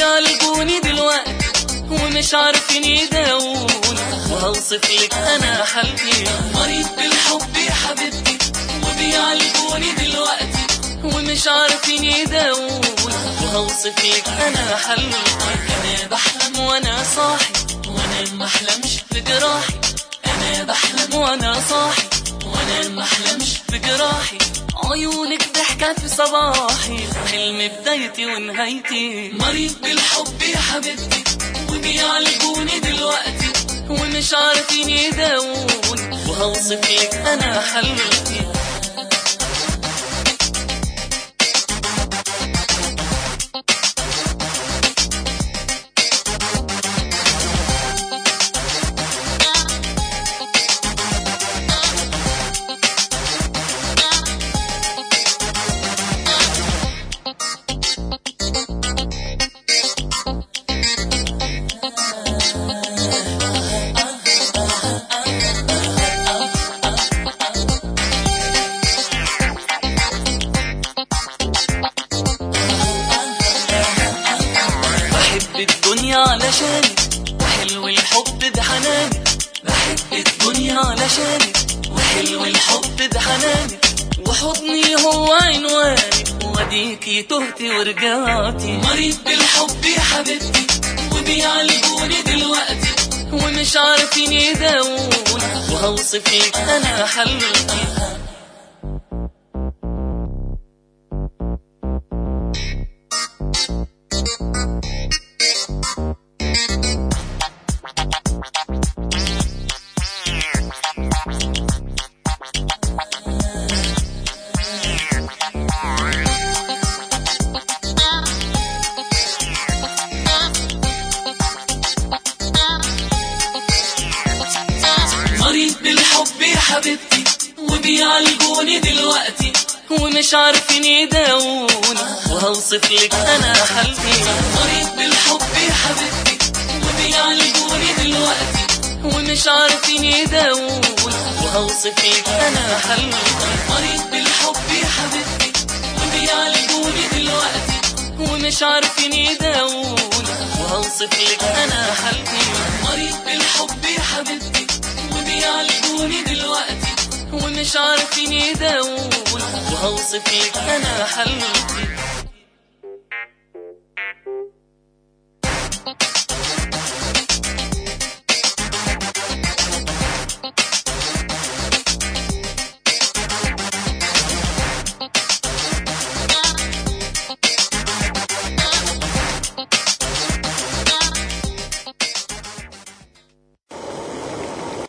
وبيعالجوني دلوقتي ومش عارفين يداووني وهوصف لك انا حالتي مريض بالحب يا حبيبتي وبيعالجوني دلوقتي ومش عارفين يداووني وهوصف لك انا حالتي انا بحلم وانا صاحي وانا ما احلمش في جراحي انا بحلم وانا صاحي وانا ما احلمش في جراحي عيونك ضحكة في صباحي حلم بدايتي ونهايتي مريض بالحب يا حبيبتي وبيعالجوني دلوقتي ومش عارفين يداووني وهوصف لك انا حالتي بحب الدنيا علشانك وحلو الحب ده حنانك بحب الدنيا علشانك وحلو الحب ده حنانك وحضني هو عنوانك واديكي تهتي ورجعتي مريض بالحب يا حبيبتي وبيعالجوني دلوقتي ومش عارفين يداووني وهوصف لك انا حالتي مريض بالحب يا حبيبتي وبيعالجوني دلوقتي ومش عارفين يداووني وهوصف لك انا حالتي مريض بالحب يا حبيبتي وبيعالجوني دلوقتي ومش عارفين يداووني وهوصف لك انا حالتي مريض بالحب يا حبيبتي وبيعالجوني دلوقتي ومش عارفين يداووني وهوصف لك انا حالتي مريض بالحب يا حبيبتي وبيعالجوني دلوقتي ومش عارفين يداووني وهوصف لك انا حالتي